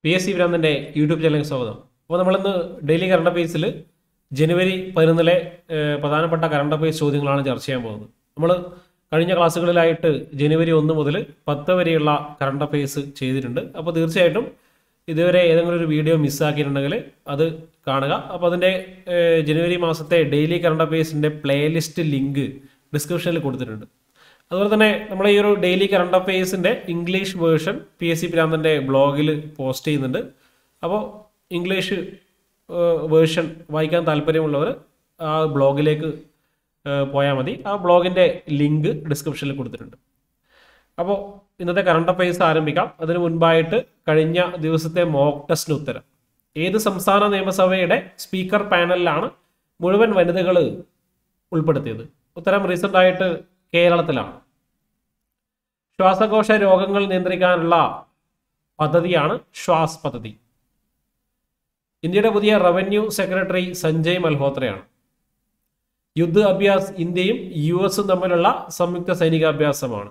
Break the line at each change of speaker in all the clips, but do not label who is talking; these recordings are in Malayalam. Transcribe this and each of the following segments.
പി എസ് സി ഭ്രാന്തൻ്റെ യൂട്യൂബ് ചാനലിലേക്ക് സ്വാഗതം അപ്പോൾ നമ്മളിന്ന് ഡെയിലി കറണ്ട് അഫയേഴ്സിൽ ജനുവരി പതിനൊന്നിലെ ഏഹ്, പ്രധാനപ്പെട്ട കറണ്ട് അഫയേഴ്സ് ചോദ്യങ്ങളാണ് ചർച്ച ചെയ്യാൻ പോകുന്നത് നമ്മൾ കഴിഞ്ഞ ക്ലാസ്സുകളിലായിട്ട് ജനുവരി ഒന്ന് മുതൽ പത്ത് വരെയുള്ള കറണ്ട് അഫയേഴ്സ് ചെയ്തിട്ടുണ്ട് അപ്പോൾ തീർച്ചയായിട്ടും ഇതുവരെ ഏതെങ്കിലും ഒരു വീഡിയോ മിസ്സാക്കിയിട്ടുണ്ടെങ്കിൽ അത് കാണുക അപ്പോൾ അതിൻ്റെ ഏഹ്, ജനുവരി മാസത്തെ ഡെയിലി കറണ്ട് അഫയേഴ്സിൻ്റെ പ്ലേലിസ്റ്റ് ലിങ്ക് ഡിസ്ക്രിപ്ഷനിൽ കൊടുത്തിട്ടുണ്ട് അതുപോലെ തന്നെ നമ്മൾ ഈ ഒരു ഡെയിലി കറണ്ട് അഫയേഴ്സിൻ്റെ English version P S C പ്രാന്തൻ്റെ ബ്ലോഗിൽ പോസ്റ്റ് ചെയ്യുന്നുണ്ട് അപ്പോൾ ഇംഗ്ലീഷ് വേർഷൻ വായിക്കാൻ താല്പര്യമുള്ളവർ ആ ബ്ലോഗിലേക്ക് പോയാൽ മതി ആ ബ്ലോഗിൻ്റെ ലിങ്ക് ഡിസ്ക്രിപ്ഷനിൽ കൊടുത്തിട്ടുണ്ട് അപ്പോൾ ഇന്നത്തെ കറണ്ട് അഫയേഴ്സ് ആരംഭിക്കാം അതിനു മുൻപായിട്ട് കഴിഞ്ഞ ദിവസത്തെ മോക്ക് ടെസ്റ്റിന് ഉത്തരം ഏത് സംസ്ഥാന നിയമസഭയുടെ സ്പീക്കർ പാനലിലാണ് മുഴുവൻ വനിതകൾ ഉൾപ്പെടുത്തിയത് ഉത്തരം റീസെൻ്റ് ആയിട്ട് കേരളത്തിലാണ് ശ്വാസകോശ രോഗങ്ങൾ നിയന്ത്രിക്കാനുള്ള പദ്ധതിയാണ് ശ്വാസ് പദ്ധതി ഇന്ത്യയുടെ പുതിയ റവന്യൂ സെക്രട്ടറി സഞ്ജയ് മൽഹോത്രയാണ് യുദ്ധ അഭ്യാസ് ഇന്ത്യയും യു എസും തമ്മിലുള്ള സംയുക്ത സൈനികാഭ്യാസമാണ്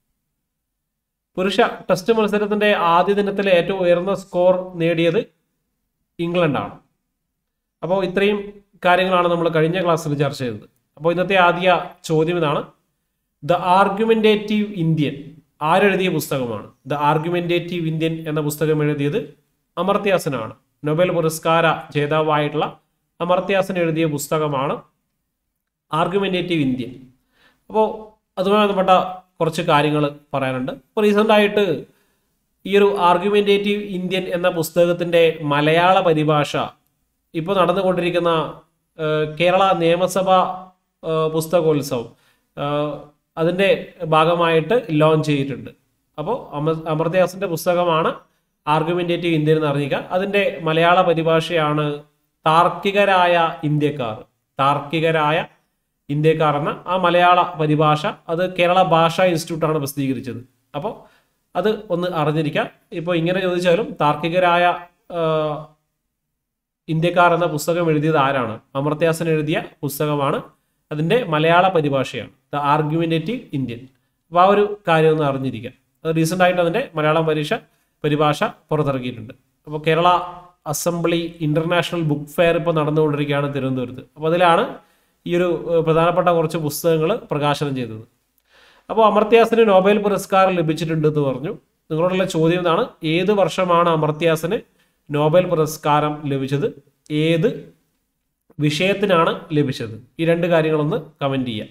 പുരുഷ ടെസ്റ്റ് മത്സരത്തിന്റെ ആദ്യ ദിനത്തിലെ ഏറ്റവും ഉയർന്ന സ്കോർ നേടിയത് ഇംഗ്ലണ്ടാണ് അപ്പോൾ ഇത്രയും കാര്യങ്ങളാണ് നമ്മൾ കഴിഞ്ഞ ക്ലാസ്സിൽ ചർച്ച ചെയ്തത് അപ്പോൾ ഇന്നത്തെ ആദ്യ ചോദ്യം ഇതാണ് ദ ആർഗ്യുമെന്റേറ്റീവ് ഇന്ത്യൻ ആരെഴുതിയ പുസ്തകമാണ് ദ ആർഗ്യുമെന്റേറ്റീവ് ഇന്ത്യൻ എന്ന പുസ്തകം എഴുതിയത് അമർത്യാസനാണ് നൊബേൽ പുരസ്കാര ജേതാവായിട്ടുള്ള അമർത്യാസൻ എഴുതിയ പുസ്തകമാണ് ആർഗ്യുമെന്റേറ്റീവ് ഇന്ത്യൻ അപ്പോൾ അതുമായി ബന്ധപ്പെട്ട കുറച്ച് കാര്യങ്ങൾ പറയാനുണ്ട് ഇപ്പോൾ റീസെൻ്റ് ആയിട്ട് ഈ ഒരു ആർഗ്യുമെന്റേറ്റീവ് ഇന്ത്യൻ എന്ന പുസ്തകത്തിൻ്റെ മലയാള പരിഭാഷ ഇപ്പോൾ നടന്നുകൊണ്ടിരിക്കുന്ന ഏഹ്, കേരള നിയമസഭ ഏഹ്, പുസ്തകോത്സവം ഏഹ്, അതിൻ്റെ ഭാഗമായിട്ട് ലോഞ്ച് ചെയ്തിട്ടുണ്ട് അപ്പോൾ അമർ അമർത്യദാസിൻ്റെ പുസ്തകമാണ് ആർഗ്യുമെന്റേറ്റീവ് ഇന്ത്യൻ എന്ന് അറിയിക്കുക അതിൻ്റെ മലയാള പരിഭാഷയാണ് താർക്കികരായ ഇന്ത്യക്കാർ താർക്കികരായ ഇന്ത്യക്കാർ എന്ന ആ മലയാള പരിഭാഷ അത് കേരള ഭാഷാ ഇൻസ്റ്റിറ്റ്യൂട്ടാണ് പ്രസിദ്ധീകരിച്ചത് അപ്പോൾ അത് ഒന്ന് അറിഞ്ഞിരിക്കാം ഇപ്പോൾ ഇങ്ങനെ ചോദിച്ചാലും താർക്കികരായ ആ, ഇന്ത്യക്കാർ എന്ന പുസ്തകം എഴുതിയത് ആരാണ് അമർത്യാസൻ എഴുതിയ പുസ്തകമാണ് അതിൻ്റെ മലയാള പരിഭാഷയാണ് ദ ആർഗ്യുമെന്റേറ്റീവ് ഇന്ത്യൻ അപ്പോൾ ആ ഒരു കാര്യം ഒന്ന് അറിഞ്ഞിരിക്കാം അത് റീസെൻ്റ് ആയിട്ട് അതിൻ്റെ മലയാളം പരീക്ഷ പരിഭാഷ പുറത്തിറക്കിയിട്ടുണ്ട് അപ്പോൾ Kerala assembly international book fair ഇപ്പോൾ നടന്നുകൊണ്ടിരിക്കുകയാണ് തിരുവനന്തപുരത്ത് അപ്പോൾ അതിലാണ് ഈ ഒരു ഏഹ്, പ്രധാനപ്പെട്ട കുറച്ച് പുസ്തകങ്ങൾ പ്രകാശനം ചെയ്തത് അപ്പോൾ അമർത്യാസന് നോബൽ പുരസ്കാരം ലഭിച്ചിട്ടുണ്ട് എന്ന് പറഞ്ഞു നിങ്ങളോടുള്ള ചോദ്യം ഇതാണ് ഏത് വർഷമാണ് അമർത്യാസന് നോബൽ പുരസ്കാരം ലഭിച്ചത് ഏത് വിഷയത്തിനാണ് ലഭിച്ചത് ഈ രണ്ട് കാര്യങ്ങളൊന്ന് കമന്റ് ചെയ്യാം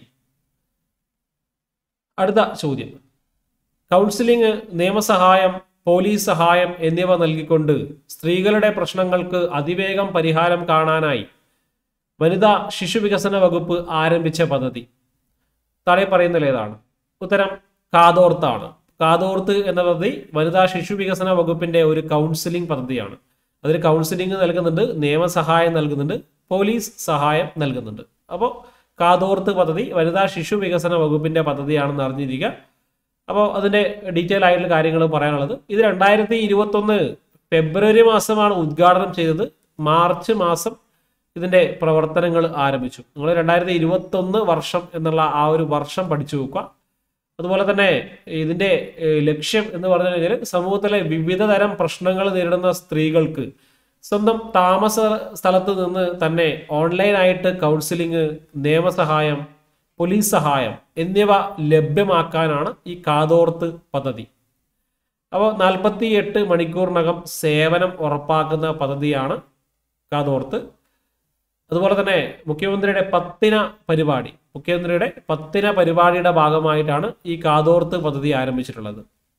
അടുത്ത ചോദ്യം കൗൺസിലിംഗ് നിയമസഹായം പോലീസ് സഹായം എന്നിവ നൽകിക്കൊണ്ട് സ്ത്രീകളുടെ പ്രശ്നങ്ങൾക്ക് അതിവേഗം പരിഹാരം കാണാനായി വനിതാ ശിശു വികസന വകുപ്പ് ആരംഭിച്ച പദ്ധതി താഴെ പറയുന്നതിൽ ഏതാണ് ഉത്തരം കാതോർത്താണ് കാതോർത്ത് എന്ന പദ്ധതി വനിതാ ശിശു വികസന വകുപ്പിന്റെ ഒരു കൗൺസിലിംഗ് പദ്ധതിയാണ് അതിൽ കൗൺസിലിംഗ് നൽകുന്നുണ്ട് നിയമസഹായം നൽകുന്നുണ്ട് പോലീസ് സഹായം നൽകുന്നുണ്ട് അപ്പോൾ കാതോർത്ത് പദ്ധതി വനിതാ ശിശു വികസന വകുപ്പിന്റെ പദ്ധതിയാണെന്ന് അറിഞ്ഞിരിക്കുക അപ്പോൾ അതിന്റെ ഡീറ്റെയിൽ ആയിട്ടുള്ള കാര്യങ്ങൾ പറയാനുള്ളത് ഇത് രണ്ടായിരത്തി ഇരുപത്തൊന്ന് ഫെബ്രുവരി മാസമാണ് ഉദ്ഘാടനം ചെയ്തത് മാർച്ച് മാസം ഇതിന്റെ പ്രവർത്തനങ്ങൾ ആരംഭിച്ചു നിങ്ങൾ രണ്ടായിരത്തി ഇരുപത്തൊന്ന് വർഷം എന്നുള്ള ആ ഒരു വർഷം പഠിച്ചു വെക്കുക അതുപോലെ തന്നെ ഇതിന്റെ ഏഹ്, ലക്ഷ്യം എന്ന് പറഞ്ഞു കഴിഞ്ഞാൽ സമൂഹത്തിലെ വിവിധ തരം പ്രശ്നങ്ങൾ നേരിടുന്ന സ്ത്രീകൾക്ക് സ്വന്തം താമസ സ്ഥലത്ത് നിന്ന് തന്നെ ഓൺലൈനായിട്ട് കൗൺസിലിംഗ് നിയമസഹായം പോലീസ് സഹായം എന്നിവ ലഭ്യമാക്കാനാണ് ഈ കാതോർത്ത് പദ്ധതി അപ്പോൾ നാൽപ്പത്തി എട്ട് മണിക്കൂറിനകം സേവനം ഉറപ്പാക്കുന്ന പദ്ധതിയാണ് കാതോർത്ത് അതുപോലെ തന്നെ മുഖ്യമന്ത്രിയുടെ പത്തിന പരിപാടി മുഖ്യമന്ത്രിയുടെ പത്തിന പരിപാടിയുടെ ഭാഗമായിട്ടാണ് ഈ കാതോർത്ത് പദ്ധതി ആരംഭിച്ചിട്ടുള്ളത്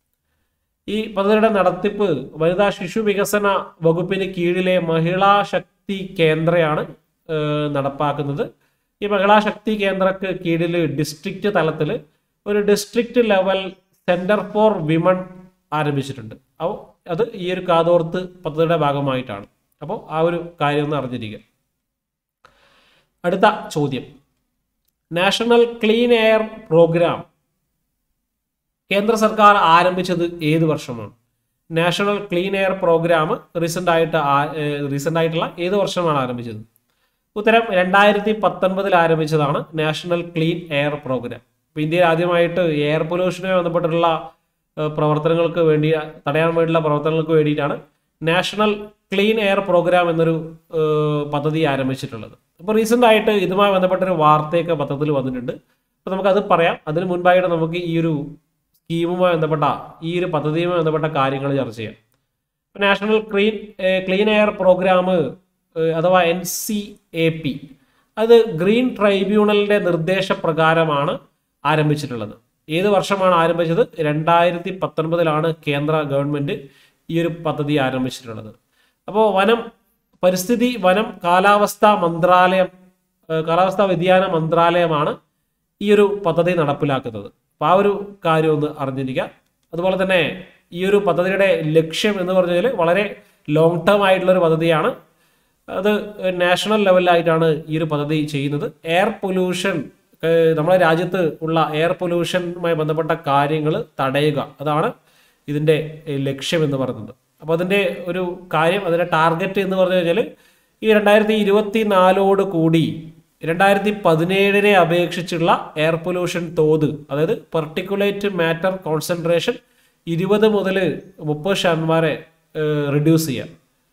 ഈ പദ്ധതിയുടെ നടത്തിപ്പ് വനിതാ ശിശു വികസന വകുപ്പിന് കീഴിലെ മഹിളാ ശക്തി കേന്ദ്രയാണ് ഏഹ്, നടപ്പാക്കുന്നത് ഈ മഹിളാ ശക്തി കേന്ദ്രക്ക് കീഴിൽ ഡിസ്ട്രിക്റ്റ് തലത്തിൽ ഒരു district level centre for women ആരംഭിച്ചിട്ടുണ്ട് അപ്പോൾ അത് ഈ ഒരു കാതോർത്ത് പദ്ധതിയുടെ ഭാഗമായിട്ടാണ് അപ്പോൾ ആ ഒരു കാര്യം ഒന്ന് അറിഞ്ഞിരിക്കുക അടുത്ത ചോദ്യം നാഷണൽ ക്ലീൻ എയർ പ്രോഗ്രാം കേന്ദ്ര സർക്കാർ ആരംഭിച്ചത് ഏത് വർഷമാണ് national clean air programme recent ആയിട്ട് റീസെൻ്റ് ആയിട്ടുള്ള ഏത് വർഷമാണ് ആരംഭിച്ചത് ഉത്തരം രണ്ടായിരത്തി പത്തൊൻപതിൽ ആരംഭിച്ചതാണ് നാഷണൽ ക്ലീൻ എയർ പ്രോഗ്രാം അപ്പോൾ ഇന്ത്യയിൽ ആദ്യമായിട്ട് എയർ പൊല്യൂഷനുമായി ബന്ധപ്പെട്ടിട്ടുള്ള ഏഹ്, പ്രവർത്തനങ്ങൾക്ക് വേണ്ടി തടയാൻ വേണ്ടിയുള്ള പ്രവർത്തനങ്ങൾക്ക് വേണ്ടിയിട്ടാണ് നാഷണൽ ക്ലീൻ എയർ പ്രോഗ്രാം എന്നൊരു ഏഹ്, പദ്ധതി ആരംഭിച്ചിട്ടുള്ളത് അപ്പോൾ റീസെൻ്റ് ആയിട്ട് ഇതുമായി ബന്ധപ്പെട്ടൊരു വാർത്തയൊക്കെ പത്രത്തിൽ വന്നിട്ടുണ്ട് അപ്പോൾ നമുക്കത് പറയാം അതിന് മുൻപായിട്ട് നമുക്ക് ഈ ഒരു സ്കീമുമായി ബന്ധപ്പെട്ട ഈ ഒരു പദ്ധതിയുമായി ബന്ധപ്പെട്ട കാര്യങ്ങൾ ചർച്ച ചെയ്യാം ഇപ്പോൾ national clean clean air programme അഥവാ എൻ സി എ പി അത് ഗ്രീൻ ട്രൈബ്യൂണലിൻ്റെ നിർദ്ദേശപ്രകാരമാണ് ആരംഭിച്ചിട്ടുള്ളത് ഏത് വർഷമാണ് ആരംഭിച്ചത് രണ്ടായിരത്തി പത്തൊൻപതിലാണ് കേന്ദ്ര ഗവൺമെൻറ് ഈ ഒരു പദ്ധതി ആരംഭിച്ചിട്ടുള്ളത് അപ്പോൾ വനം പരിസ്ഥിതി വനം കാലാവസ്ഥാ മന്ത്രാലയം ഏഹ് കാലാവസ്ഥാ വ്യതിയാന മന്ത്രാലയമാണ് ഈ ഒരു പദ്ധതി നടപ്പിലാക്കുന്നത് അപ്പോൾ ആ ഒരു കാര്യം ഒന്ന് അറിഞ്ഞിരിക്കുക അതുപോലെ തന്നെ ഈ ഒരു പദ്ധതിയുടെ ലക്ഷ്യം എന്ന് പറഞ്ഞാൽ വളരെ ലോങ് ടേം ആയിട്ടുള്ള ഒരു പദ്ധതിയാണ് അത് നാഷണൽ ലെവലിലായിട്ടാണ് ഈ ഒരു പദ്ധതി ചെയ്യുന്നത് എയർ പൊല്യൂഷൻ ഏഹ് നമ്മുടെ രാജ്യത്ത് ഉള്ള എയർ പൊല്യൂഷനുമായി ബന്ധപ്പെട്ട കാര്യങ്ങൾ തടയുക അതാണ് ഇതിൻ്റെ ഏഹ് ലക്ഷ്യം എന്ന് പറയുന്നത് അപ്പോൾ അതിൻ്റെ ഒരു കാര്യം അതിൻ്റെ ടാർഗറ്റ് എന്ന് പറഞ്ഞു കഴിഞ്ഞാൽ ഈ രണ്ടായിരത്തി ഇരുപത്തി നാലോട് കൂടി രണ്ടായിരത്തി പതിനേഴിനെ അപേക്ഷിച്ചുള്ള എയർ പൊല്യൂഷൻ തോത് അതായത് പെർട്ടിക്കുലേറ്റ് മാറ്റർ കോൺസെൻട്രേഷൻ ഇരുപത് മുതൽ മുപ്പത് ശതമാനം വരെ റിഡ്യൂസ് ചെയ്യുക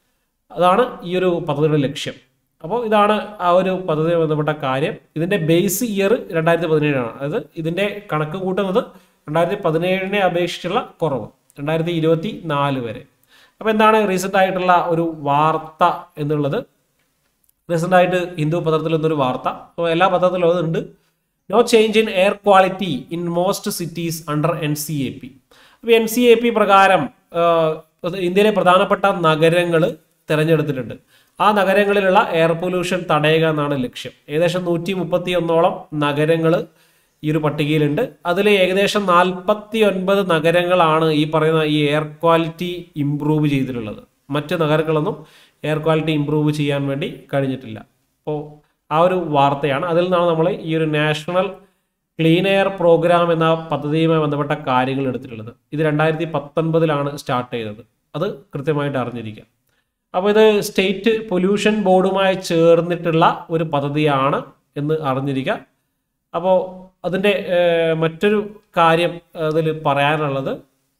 അതാണ് ഈ ഒരു പദ്ധതിയുടെ ലക്ഷ്യം അപ്പോൾ ഇതാണ് ആ ഒരു പദ്ധതിയുമായി ബന്ധപ്പെട്ട കാര്യം ഇതിൻ്റെ ബേസ് ഇയർ രണ്ടായിരത്തി പതിനേഴാണ് അതായത് ഇതിൻ്റെ കണക്ക് കൂട്ടുന്നത് രണ്ടായിരത്തി പതിനേഴിനെ അപേക്ഷിച്ചുള്ള കുറവ് രണ്ടായിരത്തി ഇരുപത്തി നാല് വരെ അപ്പോൾ എന്താണ് റീസെൻ്റ് ആയിട്ടുള്ള ഒരു വാർത്ത എന്നുള്ളത് റീസെൻ്റ് ആയിട്ട് ഹിന്ദു പത്രത്തിൽ നിന്നൊരു വാർത്ത അപ്പോൾ എല്ലാ പത്രത്തിലും അതുണ്ട് no change in air quality in most cities under N C A P അപ്പോൾ എൻ സി എ പി പ്രകാരം ആഹ്, ഇന്ത്യയിലെ പ്രധാനപ്പെട്ട നഗരങ്ങൾ തിരഞ്ഞെടുത്തിട്ടുണ്ട് ആ നഗരങ്ങളിലുള്ള എയർ പൊല്യൂഷൻ തടയുക എന്നാണ് ലക്ഷ്യം ഏകദേശം നൂറ്റി മുപ്പത്തി ഒന്നോളം നഗരങ്ങൾ ഈ ഒരു പട്ടികയിലുണ്ട് അതിൽ ഏകദേശം നാൽപ്പത്തി ഒൻപത് നഗരങ്ങളാണ് ഈ പറയുന്ന ഈ എയർ ക്വാളിറ്റി ഇംപ്രൂവ് ചെയ്തിട്ടുള്ളത് മറ്റ് നഗരങ്ങളൊന്നും എയർ ക്വാളിറ്റി ഇംപ്രൂവ് ചെയ്യാൻ വേണ്ടി കഴിഞ്ഞിട്ടില്ല അപ്പോൾ ആ ഒരു വാർത്തയാണ് അതിൽ നിന്നാണ് നമ്മൾ ഈ ഒരു നാഷണൽ ക്ലീൻ എയർ പ്രോഗ്രാം എന്ന പദ്ധതിയുമായി ബന്ധപ്പെട്ട കാര്യങ്ങൾ എടുത്തിട്ടുള്ളത് ഇത് രണ്ടായിരത്തി പത്തൊൻപതിലാണ് സ്റ്റാർട്ട് ചെയ്തത് അത് കൃത്യമായിട്ട് അറിഞ്ഞിരിക്കുക അപ്പോൾ ഇത് സ്റ്റേറ്റ് പൊല്യൂഷൻ ബോർഡുമായി ചേർന്നിട്ടുള്ള ഒരു പദ്ധതിയാണ് എന്ന് അറിഞ്ഞിരിക്കുക അപ്പോൾ അതിൻ്റെ ഏഹ്, മറ്റൊരു കാര്യം അതിൽ പറയാനുള്ളത്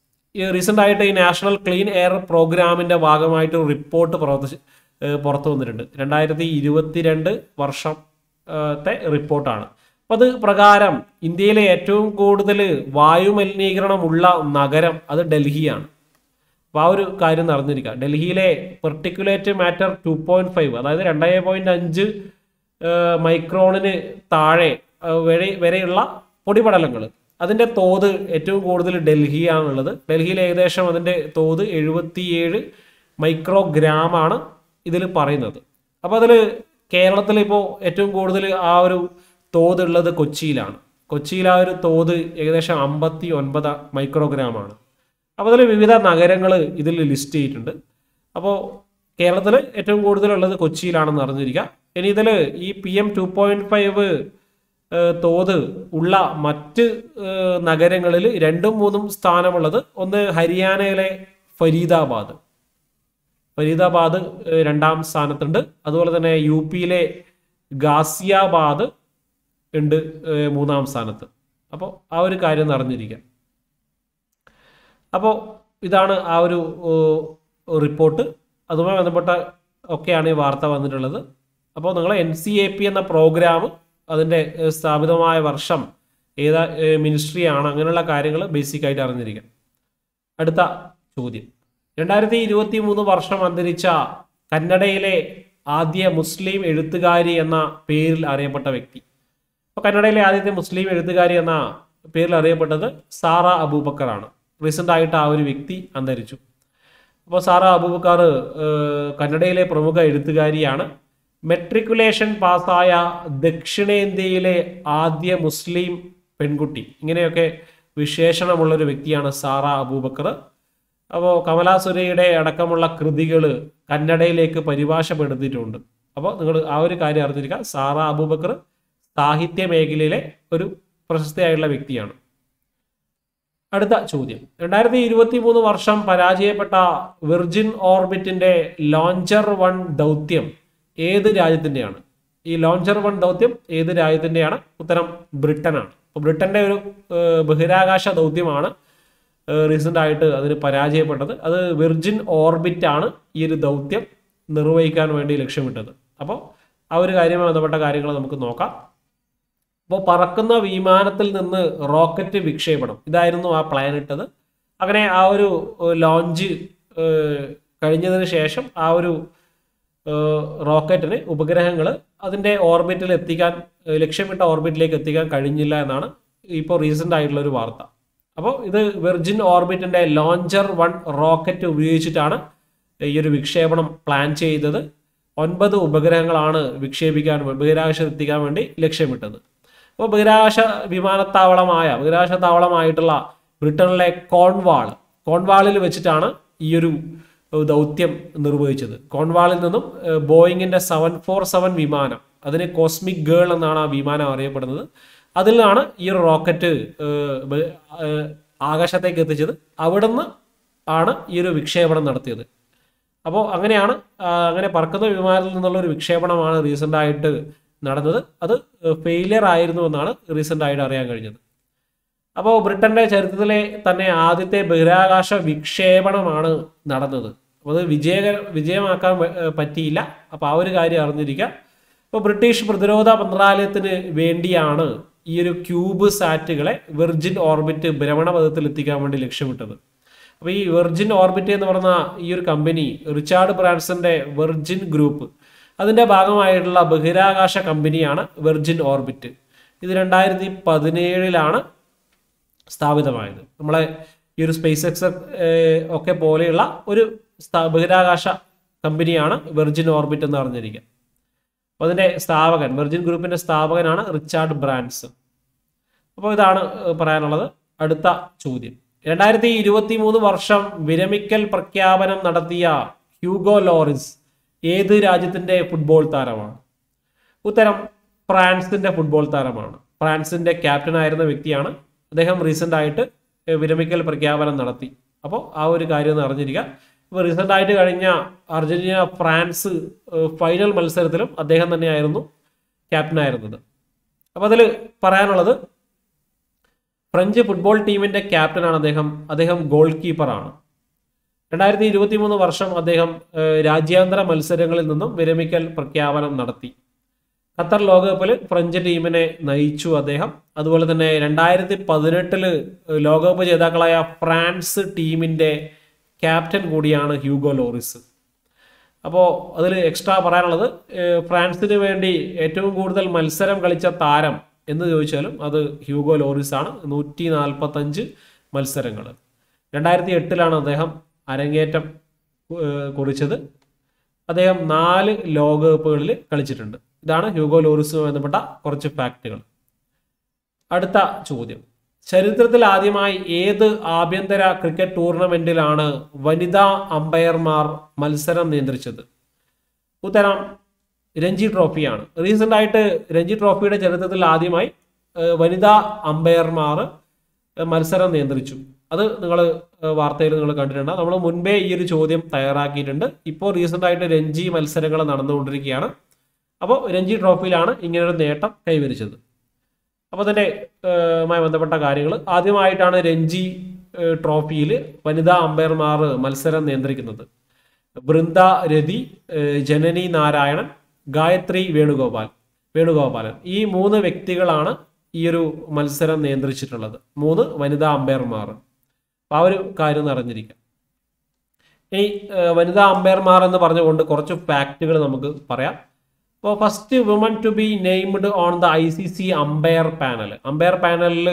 ഈ റീസെൻ്റ് ആയിട്ട് ഈ നാഷണൽ ക്ലീൻ എയർ പ്രോഗ്രാമിൻ്റെ ഭാഗമായിട്ട് ഒരു റിപ്പോർട്ട് പ്രവർത്തിച്ച് ഏഹ്, പുറത്തു വന്നിട്ടുണ്ട് രണ്ടായിരത്തി ഇരുപത്തിരണ്ട് വർഷത്തെ റിപ്പോർട്ടാണ് അപ്പോൾ അത് പ്രകാരം ഇന്ത്യയിലെ ഏറ്റവും കൂടുതൽ വായുമലിനീകരണമുള്ള നഗരം അത് ഡൽഹിയാണ് അപ്പോൾ ആ ഒരു കാര്യം അറിഞ്ഞിരിക്കുക ഡൽഹിയിലെ particulate matter two point five അതായത് രണ്ടേ പോയിന്റ് അഞ്ച് മൈക്രോണിന് താഴെ ആ, വരെ വരെയുള്ള പൊടിപടലങ്ങൾ അതിൻ്റെ തോത് ഏറ്റവും കൂടുതൽ ഡൽഹിയാണുള്ളത് ഡൽഹിയിൽ ഏകദേശം അതിൻ്റെ തോത് എഴുപത്തിയേഴ് മൈക്രോഗ്രാമാണ് ഇതിൽ പറയുന്നത് അപ്പോൾ അതിൽ കേരളത്തിൽ ഇപ്പോൾ ഏറ്റവും കൂടുതൽ ആ ഒരു തോത് ഉള്ളത് കൊച്ചിയിലാണ് കൊച്ചിയിൽ ആ ഒരു തോത് ഏകദേശം അമ്പത്തി ഒൻപത് മൈക്രോഗ്രാമാണ് അപ്പോൾ അതിൽ വിവിധ നഗരങ്ങൾ ഇതിൽ ലിസ്റ്റ് ചെയ്തിട്ടുണ്ട് അപ്പോൾ കേരളത്തിൽ ഏറ്റവും കൂടുതലുള്ളത് കൊച്ചിയിലാണെന്ന് അറിഞ്ഞിരിക്കുക ഇനി ഇതിൽ ഈ P M two point five തോത് ഉള്ള മറ്റ് ഏഹ്, നഗരങ്ങളിൽ രണ്ടും മൂന്നും സ്ഥാനമുള്ളത് ഒന്ന് ഹരിയാനയിലെ ഫരീദാബാദ് ഫരീദാബാദ് ഏഹ്, രണ്ടാം സ്ഥാനത്തുണ്ട് അതുപോലെ തന്നെ യു പിയിലെ ഗാസിയാബാദ് ഉണ്ട് ഏഹ്, മൂന്നാം സ്ഥാനത്ത് അപ്പോൾ ആ ഒരു കാര്യം ഒന്ന് അറിഞ്ഞിരിക്കുക അപ്പോൾ ഇതാണ് ആ ഒരു റിപ്പോർട്ട് അതുമായി ബന്ധപ്പെട്ട ഒക്കെയാണ് ഈ വാർത്ത വന്നിട്ടുള്ളത് അപ്പോൾ നിങ്ങൾ എൻ സി എ പി എന്ന പ്രോഗ്രാം അതിൻ്റെ ഏഹ്, സ്ഥാപിതമായ വർഷം ഏതാ മിനിസ്ട്രി ആണ് അങ്ങനെയുള്ള കാര്യങ്ങൾ ബേസിക് ആയിട്ട് അറിഞ്ഞിരിക്കണം അടുത്ത ചോദ്യം രണ്ടായിരത്തി ഇരുപത്തി മൂന്ന് വർഷം അന്തരിച്ച കന്നഡയിലെ ആദ്യ മുസ്ലിം എഴുത്തുകാരി എന്ന പേരിൽ അറിയപ്പെട്ട വ്യക്തി അപ്പോൾ കന്നഡയിലെ ആദ്യത്തെ മുസ്ലിം എഴുത്തുകാരി എന്ന പേരിൽ അറിയപ്പെട്ടത് സാറ അബൂബക്കറാണ് റീസെൻ്റ് ആയിട്ട് ആ ഒരു വ്യക്തി അന്തരിച്ചു അപ്പോൾ സാറ അബൂബക്കർ ഏഹ്, കന്നഡയിലെ പ്രമുഖ എഴുത്തുകാരിയാണ് മെട്രിക്കുലേഷൻ പാസ്സായ ദക്ഷിണേന്ത്യയിലെ ആദ്യ മുസ്ലിം പെൺകുട്ടി ഇങ്ങനെയൊക്കെ വിശേഷണമുള്ള ഒരു വ്യക്തിയാണ് സാറ അബൂബക്കർ അപ്പോൾ കമലാ സുരയുടെ അടക്കമുള്ള കൃതികൾ കന്നഡയിലേക്ക് പരിഭാഷപ്പെടുത്തിയിട്ടുണ്ട് അപ്പോൾ നിങ്ങൾ ആ ഒരു കാര്യം അറിഞ്ഞിരിക്കുക സാറ അബൂബക്കർ സാഹിത്യ മേഖലയിലെ ഒരു പ്രശസ്തയായുള്ള വ്യക്തിയാണ് അടുത്ത ചോദ്യം രണ്ടായിരത്തി ഇരുപത്തി മൂന്ന് വർഷം പരാജയപ്പെട്ട വിർജിൻ ഓർബിറ്റിന്റെ ലോഞ്ചർ വൺ ദൗത്യം ഏത് രാജ്യത്തിന്റെയാണ് ഈ ലോഞ്ചർ വൺ ദൗത്യം ഏത് രാജ്യത്തിന്റെയാണ് ഉത്തരം ബ്രിട്ടനാണ് അപ്പോൾ ബ്രിട്ടന്റെ ഒരു ഏഹ്, ബഹിരാകാശ ദൗത്യമാണ് റീസെൻ്റ് ആയിട്ട് അതിന് പരാജയപ്പെട്ടത് അത് വെർജിൻ ഓർബിറ്റ് ആണ് ഈ ഒരു ദൗത്യം നിർവഹിക്കാൻ വേണ്ടി ലക്ഷ്യമിട്ടത് അപ്പോൾ ആ ഒരു കാര്യവുമായി ബന്ധപ്പെട്ട കാര്യങ്ങൾ നമുക്ക് നോക്കാം അപ്പോൾ പറക്കുന്ന വിമാനത്തിൽ നിന്ന് റോക്കറ്റ് വിക്ഷേപണം ഇതായിരുന്നു ആ പ്ലാൻ ഇട്ടത് അങ്ങനെ ആ ഒരു ലോഞ്ച് കഴിഞ്ഞതിന് ശേഷം ആ ഒരു റോക്കറ്റിന് ഉപഗ്രഹങ്ങൾ അതിൻ്റെ ഓർബിറ്റിൽ എത്തിക്കാൻ ഏഹ് ലക്ഷ്യമിട്ട ഓർബിറ്റിലേക്ക് എത്തിക്കാൻ കഴിഞ്ഞില്ല എന്നാണ് ഇപ്പോൾ റീസെൻ്റ് ആയിട്ടുള്ള ഒരു വാർത്ത അപ്പോൾ ഇത് വെർജിൻ ഓർബിറ്റിൻ്റെ ലോഞ്ചർ വൺ റോക്കറ്റ് ഉപയോഗിച്ചിട്ടാണ് ഈ ഒരു വിക്ഷേപണം പ്ലാൻ ചെയ്തത് ഒൻപത് ഉപഗ്രഹങ്ങളാണ് വിക്ഷേപിക്കാൻ വേ- ബഹിരാകാശത്ത് എത്തിക്കാൻ വേണ്ടി ലക്ഷ്യമിട്ടത് അപ്പോൾ ബഹിരാകാശ വിമാനത്താവളമായ ബഹിരാകാശ താവളമായിട്ടുള്ള ബ്രിട്ടനിലെ കോൺവാൾ കോൺവാളിൽ വെച്ചിട്ടാണ് ഈ ഒരു ഏഹ്, ദൗത്യം നിർവഹിച്ചത് കോൺവാളിൽ നിന്നും ഏഹ്, ബോയിങ്ങിന്റെ സെവൻ ഫോർ സെവൻ വിമാനം അതിന് കോസ്മിക് ഗേൾ എന്നാണ് ആ വിമാനം അറിയപ്പെടുന്നത് അതിൽ നിന്നാണ് ഈ ഒരു റോക്കറ്റ് ഏഹ്, ബ- ഏഹ്, ആകാശത്തേക്ക് എത്തിച്ചത് അവിടുന്ന് ആണ് ഈ ഒരു വിക്ഷേപണം നടത്തിയത് അപ്പോൾ അങ്ങനെയാണ് ആ, അങ്ങനെ പറക്കുന്ന വിമാനത്തിൽ നിന്നുള്ള ഒരു വിക്ഷേപണമാണ് റീസെൻ്റ് ആയിട്ട് നടന്നത് അത് ഫെയിലിയർ ആയിരുന്നു എന്നാണ് റീസെൻ്റ് ആയിട്ട് അറിയാൻ കഴിഞ്ഞത് അപ്പോൾ ബ്രിട്ടന്റെ ചരിത്രത്തിലെ തന്നെ ആദ്യത്തെ ബഹിരാകാശ വിക്ഷേപണമാണ് നടന്നത് അപ്പോൾ അത് വിജയകര വിജയമാക്കാൻ വ- ഏഹ് പറ്റിയില്ല അപ്പോൾ ആ ഒരു കാര്യം അറിഞ്ഞിരിക്കുക അപ്പോൾ ബ്രിട്ടീഷ് പ്രതിരോധ മന്ത്രാലയത്തിന് വേണ്ടിയാണ് ഈ ഒരു ക്യൂബ് സാറ്റുകളെ വെർജിൻ ഓർബിറ്റ് ഭ്രമണപഥത്തിൽ എത്തിക്കാൻ വേണ്ടി ലക്ഷ്യമിട്ടത് അപ്പോൾ ഈ വെർജിൻ ഓർബിറ്റ് എന്ന് പറഞ്ഞ ഈ ഒരു കമ്പനി റിച്ചാർഡ് ബ്രാൻസന്റെ വെർജിൻ ഗ്രൂപ്പ് അതിന്റെ ഭാഗമായിട്ടുള്ള ബഹിരാകാശ കമ്പനിയാണ് വെർജിൻ ഓർബിറ്റ് ഇത് രണ്ടായിരത്തി പതിനേഴിലാണ് സ്ഥാപിതമായത് നമ്മളെ ഈ ഒരു സ്പേസ് എക്സ് ഒക്കെ പോലെയുള്ള ഒരു സ്ഥാ- ബഹിരാകാശ കമ്പനിയാണ് വെർജിൻ ഓർബിറ്റ് എന്ന് അറിഞ്ഞിരിക്കുക അപ്പോൾ അതിന്റെ സ്ഥാപകൻ വെർജിൻ ഗ്രൂപ്പിന്റെ സ്ഥാപകനാണ് റിച്ചാർഡ് ബ്രാൻസ് അപ്പോൾ ഇതാണ് ഏഹ്, പറയാനുള്ളത് അടുത്ത ചോദ്യം രണ്ടായിരത്തി ഇരുപത്തി മൂന്ന് വർഷം വിരമിക്കൽ പ്രഖ്യാപനം നടത്തിയ ഹ്യൂഗോ ലോറിസ് ഏത് രാജ്യത്തിന്റെ ഫുട്ബോൾ താരമാണ് ഉത്തരം ഫ്രാൻസിന്റെ ഫുട്ബോൾ താരമാണ് ഫ്രാൻസിന്റെ ക്യാപ്റ്റൻ ആയിരുന്ന വ്യക്തിയാണ് അദ്ദേഹം റീസെന്റ് ആയിട്ട് ഏഹ്, വിരമിക്കൽ പ്രഖ്യാപനം നടത്തി അപ്പോൾ ആ ഒരു കാര്യം ഒന്ന് അറിഞ്ഞിരിക്കുക ഇപ്പോൾ റീസെന്റ് ആയിട്ട് കഴിഞ്ഞ അർജന്റീന ഫ്രാൻസ് ഏഹ്, ഫൈനൽ മത്സരത്തിലും അദ്ദേഹം തന്നെയായിരുന്നു ക്യാപ്റ്റൻ ആയിരുന്നത് അപ്പോൾ അതിൽ പറയാനുള്ളത് ഫ്രഞ്ച് ഫുട്ബോൾ ടീമിന്റെ ക്യാപ്റ്റനാണ് അദ്ദേഹം അദ്ദേഹം ഗോൾ കീപ്പറാണ് രണ്ടായിരത്തി ഇരുപത്തി മൂന്ന് വർഷം അദ്ദേഹം ഏഹ്, രാജ്യാന്തര മത്സരങ്ങളിൽ നിന്നും വിരമിക്കൽ പ്രഖ്യാപനം നടത്തി ഖത്തർ ലോകകപ്പിൽ ഫ്രഞ്ച് ടീമിനെ നയിച്ചു അദ്ദേഹം അതുപോലെ തന്നെ രണ്ടായിരത്തി പതിനെട്ടില് ലോകകപ്പ് ജേതാക്കളായ ഫ്രാൻസ് ടീമിന്റെ ക്യാപ്റ്റൻ കൂടിയാണ് ഹ്യൂഗോ ലോറിസ് അപ്പോൾ അതിൽ എക്സ്ട്രാ പറയാനുള്ളത് ഏഹ്, ഫ്രാൻസിന് വേണ്ടി ഏറ്റവും കൂടുതൽ മത്സരം കളിച്ച താരം എന്ന് ചോദിച്ചാലും അത് ഹ്യൂഗോ ലോറിസ് ആണ് നൂറ്റി നാൽപ്പത്തഞ്ച് മത്സരങ്ങൾ രണ്ടായിരത്തി എട്ടിലാണ് അദ്ദേഹം അരങ്ങേറ്റം ഏഹ്, കുറിച്ചത് അദ്ദേഹം നാല് ലോകകപ്പുകളിൽ കളിച്ചിട്ടുണ്ട് ഇതാണ് ഹ്യൂഗോ ലോറിസുമായി ബന്ധപ്പെട്ട കുറച്ച് ഫാക്റ്റുകൾ അടുത്ത ചോദ്യം ചരിത്രത്തിൽ ആദ്യമായി ഏത് ആഭ്യന്തര ക്രിക്കറ്റ് ടൂർണമെന്റിലാണ് വനിതാ അമ്പയർമാർ മത്സരം നിയന്ത്രിച്ചത് ഉത്തരം രഞ്ജി ട്രോഫിയാണ് റീസെന്റ് ആയിട്ട് രഞ്ജി ട്രോഫിയുടെ ചരിത്രത്തിൽ ആദ്യമായി ഏഹ്, വനിതാ അമ്പയർമാർ മത്സരം നിയന്ത്രിച്ചു അത് നിങ്ങൾ വാർത്തയിൽ നിങ്ങൾ കണ്ടിട്ടുണ്ട് നമ്മൾ മുൻപേ ഈ ഒരു ചോദ്യം തയ്യാറാക്കിയിട്ടുണ്ട് ഇപ്പോൾ റീസെന്റ് ആയിട്ട് രഞ്ജി മത്സരങ്ങൾ നടന്നുകൊണ്ടിരിക്കുകയാണ് അപ്പോൾ രഞ്ജി ട്രോഫിയിലാണ് ഇങ്ങനൊരു നേട്ടം കൈവരിച്ചത് അപ്പോൾ അതിൻ്റെ മായി ബന്ധപ്പെട്ട കാര്യങ്ങൾ ആദ്യമായിട്ടാണ് രഞ്ജി ട്രോഫിയിൽ വനിതാ അമ്പയർമാർ മത്സരം നിയന്ത്രിക്കുന്നത് ബൃന്ദ രതി ഏഹ്, ജനനി നാരായണൻ ഗായത്രി വേണുഗോപാൽ വേണുഗോപാലൻ ഈ മൂന്ന് വ്യക്തികളാണ് ഈ ഒരു മത്സരം നിയന്ത്രിച്ചിട്ടുള്ളത് മൂന്ന് വനിതാ അമ്പയർമാർ അപ്പോൾ ആ ഒരു കാര്യം ഒന്ന് അറിഞ്ഞിരിക്കാം ഇനി ഏഹ്, വനിതാ അമ്പയർമാർ എന്ന് പറഞ്ഞുകൊണ്ട് കുറച്ച് ഫാക്റ്റുകൾ നമുക്ക് പറയാം അപ്പോൾ first woman to be named on the I C C umpire panel umpire പാനലിൽ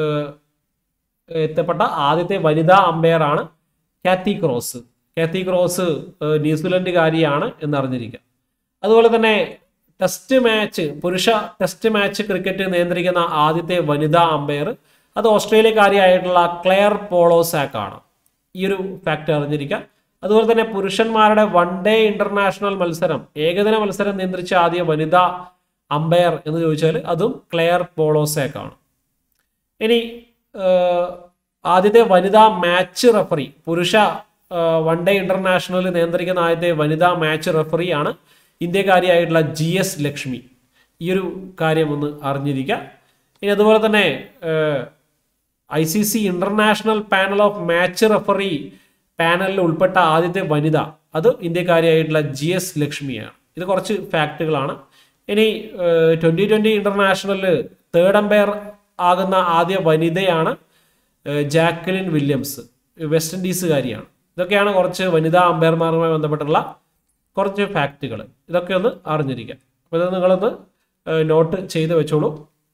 എത്തപ്പെട്ട ആദ്യത്തെ വനിതാ അമ്പയർ ആണ് കാത്തി ക്രോസ് കാത്തി ക്രോസ് ഏഹ്, ന്യൂസിലൻഡുകാരിയാണ് എന്നറിഞ്ഞിരിക്കുക അതുപോലെ തന്നെ ടെസ്റ്റ് മാച്ച് പുരുഷ ടെസ്റ്റ് മാച്ച് ക്രിക്കറ്റ് നിയന്ത്രിക്കുന്ന ആദ്യത്തെ വനിതാ അമ്പയർ അത് ഓസ്ട്രേലിയക്കാരിയായിട്ടുള്ള ക്ലെയർ പോളോസാക്ക് ആണ് ഈ ഒരു ഫാക്ട് അറിഞ്ഞിരിക്കുക അതുപോലെ തന്നെ പുരുഷന്മാരുടെ വൺ ഡേ ഇന്റർനാഷണൽ മത്സരം ഏകദിന മത്സരം നിയന്ത്രിച്ച ആദ്യ വനിതാ അമ്പയർ എന്ന് ചോദിച്ചാൽ അതും ക്ലെയർ പോളോസാക്ക് ആണ് ഇനി ഏഹ്, ആദ്യത്തെ വനിതാ മാച്ച് റഫറി പുരുഷ വൺ ഡേ ഇന്റർനാഷണൽ നിയന്ത്രിക്കുന്ന ആദ്യത്തെ വനിതാ മാച്ച് റഫറിയാണ് ഇന്ത്യക്കാരിയായിട്ടുള്ള ജി എസ് ലക്ഷ്മി ഈ ഒരു കാര്യം ഒന്ന് അറിഞ്ഞിരിക്കുക ഇനി അതുപോലെ തന്നെ ഏഹ്, I C C international panel of match referee പാനലിൽ ഉൾപ്പെട്ട ആദ്യത്തെ വനിത അത് ഇന്ത്യക്കാരിയായിട്ടുള്ള ജി എസ് ലക്ഷ്മിയാണ് ഇത് കുറച്ച് ഫാക്റ്റുകളാണ് ഇനി ട്വന്റി ട്വന്റി ഇന്റർനാഷണലിൽ തേർഡ് അമ്പയർ ആകുന്ന ആദ്യ വനിതയാണ് ഏഹ്, ജാക്വലിൻ വില്യംസ് വെസ്റ്റ് ഇൻഡീസുകാരിയാണ് ഇതൊക്കെയാണ് കുറച്ച് വനിതാ അമ്പയർമാരുമായി ബന്ധപ്പെട്ടുള്ള കുറച്ച് ഫാക്റ്റുകൾ ഇതൊക്കെ ഒന്ന് അറിഞ്ഞിരിക്കാം അപ്പോൾ ഇത് നിങ്ങളൊന്ന് ഏഹ്, നോട്ട് ചെയ്ത് വെച്ചോളൂ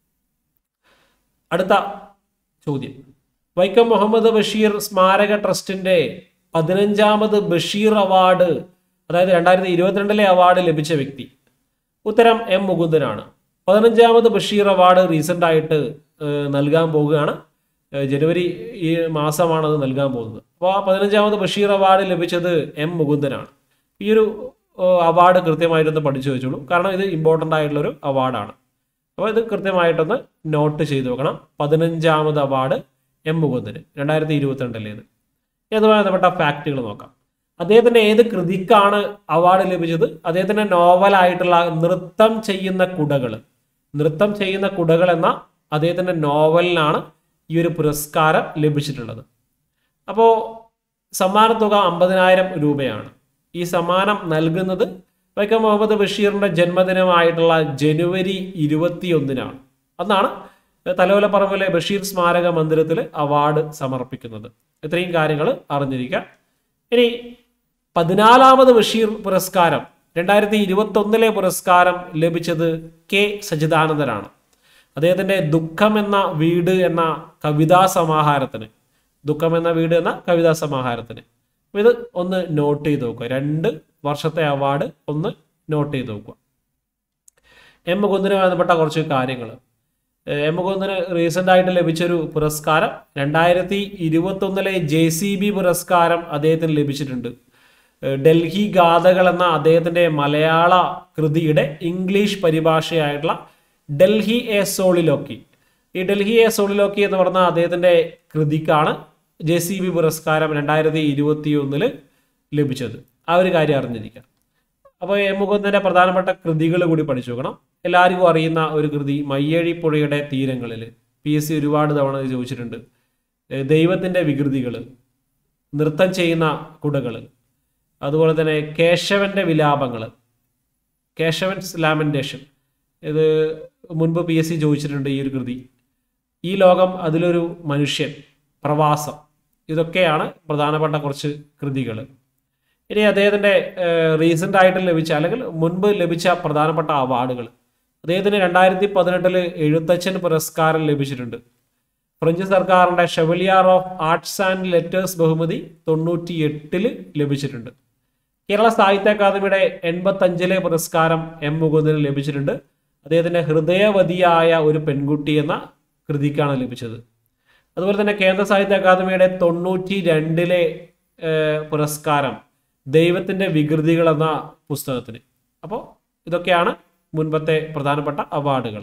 അടുത്ത ചോദ്യം വൈക്കം മുഹമ്മദ് ബഷീർ സ്മാരക ട്രസ്റ്റിന്റെ പതിനഞ്ചാമത് ബഷീർ അവാർഡ് അതായത് രണ്ടായിരത്തി ഇരുപത്തിരണ്ടിലെ അവാർഡ് ലഭിച്ച വ്യക്തി ഉത്തരം എം മുകുന്ദനാണ് പതിനഞ്ചാമത് ബഷീർ അവാർഡ് റീസെന്റ് ആയിട്ട് ഏഹ്, നൽകാൻ പോവുകയാണ് ഏഹ്, ജനുവരി ഈ മാസമാണ് അത് നൽകാൻ പോകുന്നത് അപ്പോൾ ആ പതിനഞ്ചാമത് ബഷീർ അവാർഡ് ലഭിച്ചത് എം മുകുന്ദനാണ് ഈ ഒരു ഏഹ്, അവാർഡ് കൃത്യമായിട്ടൊന്ന് പഠിച്ചു വെച്ചോളൂ കാരണം ഇത് ഇമ്പോർട്ടൻ്റ് ആയിട്ടുള്ള ഒരു അവാർഡാണ് അപ്പോൾ ഇത് കൃത്യമായിട്ടൊന്ന് നോട്ട് ചെയ്തു വെക്കണം പതിനഞ്ചാമത് അവാർഡ് എം മുകുന്ദന് രണ്ടായിരത്തി ഇരുപത്തിരണ്ടിലേത് ഇതുമായി ബന്ധപ്പെട്ട ഫാക്റ്റുകൾ നോക്കാം അദ്ദേഹത്തിന്റെ ഏത് കൃതിക്കാണ് അവാർഡ് ലഭിച്ചത് അദ്ദേഹത്തിന്റെ നോവലായിട്ടുള്ള നൃത്തം ചെയ്യുന്ന കുടകൾ നൃത്തം ചെയ്യുന്ന കുടകൾ എന്ന അദ്ദേഹത്തിന്റെ നോവലിനാണ് ഈ ഒരു പുരസ്കാരം ലഭിച്ചിട്ടുള്ളത് അപ്പോൾ സമ്മാനത്തുക അമ്പതിനായിരം രൂപയാണ് ഈ സമ്മാനം നൽകുന്നത് വൈക്കം മുഹമ്മദ് ബഷീറിന്റെ ജന്മദിനമായിട്ടുള്ള ജനുവരി ഇരുപത്തിയൊന്നിനാണ് അന്നാണ് തലവലപ്പറമ്പിലെ ബഷീർ സ്മാരക മന്ദിരത്തിൽ അവാർഡ് സമർപ്പിക്കുന്നത് ഇത്രയും കാര്യങ്ങൾ അറിഞ്ഞിരിക്കുക ഇനി പതിനാലാമത് ബഷീർ പുരസ്കാരം രണ്ടായിരത്തി ഇരുപത്തി ഒന്നിലെ പുരസ്കാരം ലഭിച്ചത് കെ സച്ചിദാനന്ദനാണ് അദ്ദേഹത്തിന്റെ ദുഃഖം എന്ന വീട് എന്ന കവിതാ സമാഹാരത്തിന് ദുഃഖം എന്ന വീട് എന്ന കവിതാ സമാഹാരത്തിന് അപ്പൊ ഇത് ഒന്ന് നോട്ട് ചെയ്ത് നോക്കുക രണ്ട് വർഷത്തെ അവാർഡ് ഒന്ന് നോട്ട് ചെയ്ത് നോക്കുക എം മുകുന്ദനുമായി ബന്ധപ്പെട്ട കുറച്ച് കാര്യങ്ങൾ എം മുകുന്ദന് റീസെന്റ് ആയിട്ട് ലഭിച്ചൊരു പുരസ്കാരം രണ്ടായിരത്തി ഇരുപത്തി ഒന്നിലെ ജെ സി ബി പുരസ്കാരം അദ്ദേഹത്തിന് ലഭിച്ചിട്ടുണ്ട് ഏഹ് ഡൽഹി ഗാഥകൾ എന്ന അദ്ദേഹത്തിന്റെ മലയാള കൃതിയുടെ ഇംഗ്ലീഷ് പരിഭാഷയായിട്ടുള്ള ഡൽഹി എ സോളിലോക്കി ഈ ഡൽഹി എ സോളിലോക്കി എന്ന് പറഞ്ഞ അദ്ദേഹത്തിന്റെ കൃതിക്കാണ് ജെ സി ബി പുരസ്കാരം രണ്ടായിരത്തി ഇരുപത്തി ഒന്നില് ലഭിച്ചത് ആ ഒരു കാര്യം അറിഞ്ഞിരിക്കാം അപ്പോൾ എം മുകുന്ദന്റെ പ്രധാനപ്പെട്ട കൃതികൾ കൂടി പഠിച്ചു നോക്കണം എല്ലാവർക്കും അറിയുന്ന ഒരു കൃതി മയ്യഴി പുഴയുടെ തീരങ്ങളിൽ പി എസ് സി ഒരുപാട് തവണ ഇത് ചോദിച്ചിട്ടുണ്ട് ഏഹ് ദൈവത്തിന്റെ വികൃതികൾ നൃത്തം ചെയ്യുന്ന കുടകൾ അതുപോലെ തന്നെ കേശവന്റെ വിലാപങ്ങൾ കേശവൻസ് ലാമെന്റേഷൻ ഇത് മുൻപ് പി എസ് സി ചോദിച്ചിട്ടുണ്ട് ഈ ഒരു കൃതി ഈ ലോകം അതിലൊരു മനുഷ്യൻ പ്രവാസം ഇതൊക്കെയാണ് പ്രധാനപ്പെട്ട കുറച്ച് കൃതികൾ ഇനി അദ്ദേഹത്തിൻ്റെ റീസെൻ്റ് ആയിട്ട് ലഭിച്ച അല്ലെങ്കിൽ മുൻപ് ലഭിച്ച പ്രധാനപ്പെട്ട അവാർഡുകൾ അദ്ദേഹത്തിന് രണ്ടായിരത്തി പതിനെട്ടില് എഴുത്തച്ഛൻ പുരസ്കാരം ലഭിച്ചിട്ടുണ്ട് ഫ്രഞ്ച് സർക്കാരിൻ്റെ chevalier of arts and letters ബഹുമതി തൊണ്ണൂറ്റി എട്ടില് ലഭിച്ചിട്ടുണ്ട് കേരള സാഹിത്യ അക്കാദമിയുടെ എൺപത്തഞ്ചിലെ പുരസ്കാരം എം മുകുന്ദന് ലഭിച്ചിട്ടുണ്ട് അദ്ദേഹത്തിന്റെ ഹൃദയവതിയായ ഒരു പെൺകുട്ടി എന്ന കൃതിക്കാണ് ലഭിച്ചത് അതുപോലെ തന്നെ കേന്ദ്ര സാഹിത്യ അക്കാദമിയുടെ തൊണ്ണൂറ്റി രണ്ടിലെ ഏഹ്, പുരസ്കാരം ദൈവത്തിന്റെ വികൃതികൾ എന്ന പുസ്തകത്തിന് അപ്പോൾ ഇതൊക്കെയാണ് മുൻപത്തെ പ്രധാനപ്പെട്ട അവാർഡുകൾ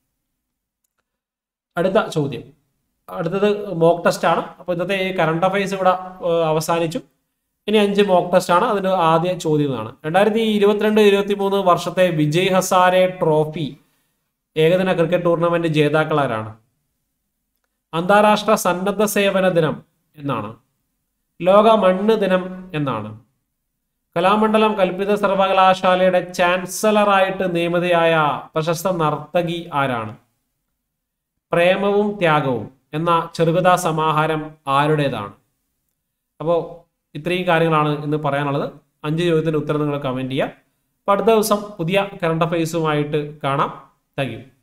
അടുത്ത ചോദ്യം അടുത്തത് മോക്ക് ടെസ്റ്റ് ആണ് അപ്പോൾ ഇന്നത്തെ ഈ കറണ്ട് അഫയേഴ്സ് ഇവിടെ ഏഹ്, അവസാനിച്ചു ഇനി അഞ്ച് മോക്ക് ടെസ്റ്റ് ആണ് അതിന്റെ ആദ്യ ചോദ്യം ഇതാണ് രണ്ടായിരത്തി ഇരുപത്തിരണ്ട് ഇരുപത്തി മൂന്ന് വർഷത്തെ വിജയ് ഹസാരെ ട്രോഫി ഏകദിന ക്രിക്കറ്റ് ടൂർണമെന്റ് ജേതാക്കൾ ആരാണ് അന്താരാഷ്ട്ര സന്നദ്ധ സേവന ദിനം എന്നാണ് ലോക മണ്ണ് ദിനം എന്നാണ് കലാമണ്ഡലം കൽപ്പിത സർവകലാശാലയുടെ ചാൻസലറായിട്ട് നിയമിതയായ പ്രശസ്ത നർത്തകി ആരാണ് പ്രേമവും ത്യാഗവും എന്ന ചെറുകഥാ സമാഹാരം ആരുടേതാണ് അപ്പോൾ ഇത്രയും കാര്യങ്ങളാണ് ഇന്ന് പറയാനുള്ളത് അഞ്ച് ചോദ്യത്തിന് ഉത്തരം നിങ്ങൾ കമൻറ്റ് ചെയ്യുക അപ്പോൾ അടുത്ത ദിവസം പുതിയ കറണ്ട് അഫയേഴ്സുമായിട്ട് കാണാം താങ്ക് യു